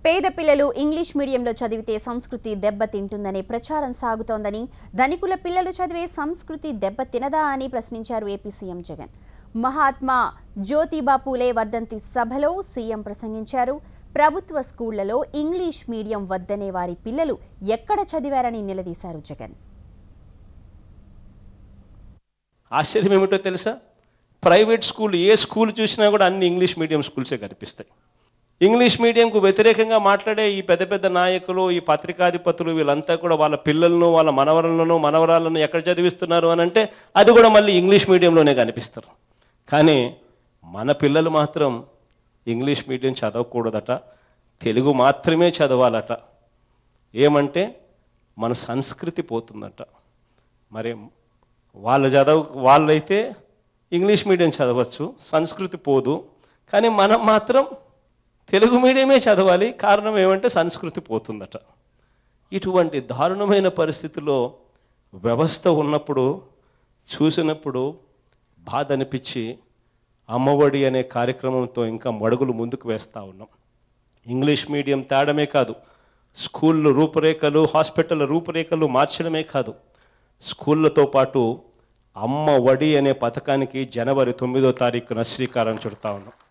పేద పిల్లలు ఇంగ్లీష్ మీడియంలో చదివితే సంస్కృతి దెబ్బతింటుందనే ప్రచారం సాగుతోందని ధనికుల పిల్లలు చదివే సంస్కృతి దెబ్బతినదా అని ప్రశ్నించారు ఏపీ సీఎం జగన్ మహాత్మా జ్యోతిబా పూలే వర్ధంతి సభలో సీఎం ప్రసంగించారు ప్రభుత్వ స్కూళ్లలో ఇంగ్లీష్ మీడియం వద్దనే వారి పిల్లలు ఎక్కడ చదివారని నిలదీశారు జగన్ ఆశ్చర్యం ఏమిటో తెలుసా ప్రైవేట్ స్కూల్ ఏ స్కూల్ చూసినా కూడా అన్ని ఇంగ్లీష్ మీడియం స్కూల్సే కనిపిస్తాయి ఇంగ్లీష్ మీడియంకు వ్యతిరేకంగా మాట్లాడే ఈ పెద్ద పెద్ద నాయకులు ఈ పత్రికాధిపతులు వీళ్ళంతా కూడా వాళ్ళ పిల్లలను వాళ్ళ మనవరాలను మనవరాలను ఎక్కడ చదివిస్తున్నారు అని అంటే అది కూడా మళ్ళీ ఇంగ్లీష్ మీడియంలోనే కనిపిస్తారు కానీ మన పిల్లలు మాత్రం ఇంగ్లీష్ మీడియం చదవకూడదట తెలుగు మాత్రమే చదవాలట ఏమంటే మన సంస్కృతి పోతుందట మరి వాళ్ళ చదవ వాళ్ళైతే ఇంగ్లీష్ మీడియం చదవచ్చు సంస్కృతి పోదు కానీ మనం మాత్రం తెలుగు మీడియమే చదవాలి కారణం ఏమంటే సంస్కృతి పోతుందట ఇటువంటి దారుణమైన పరిస్థితిలో వ్యవస్థ ఉన్నప్పుడు చూసినప్పుడు బాధ అనిపించి అమ్మఒడి అనే కార్యక్రమంతో ఇంకా మడుగులు ముందుకు వేస్తూ ఉన్నాం ఇంగ్లీష్ మీడియం తేడమే కాదు స్కూళ్ళు రూపురేఖలు హాస్పిటల్ రూపురేఖలు మార్చడమే కాదు స్కూళ్ళతో పాటు అమ్మ ఒడి అనే పథకానికి జనవరి తొమ్మిదో తారీఖున శ్రీకారం చుడతా ఉన్నాం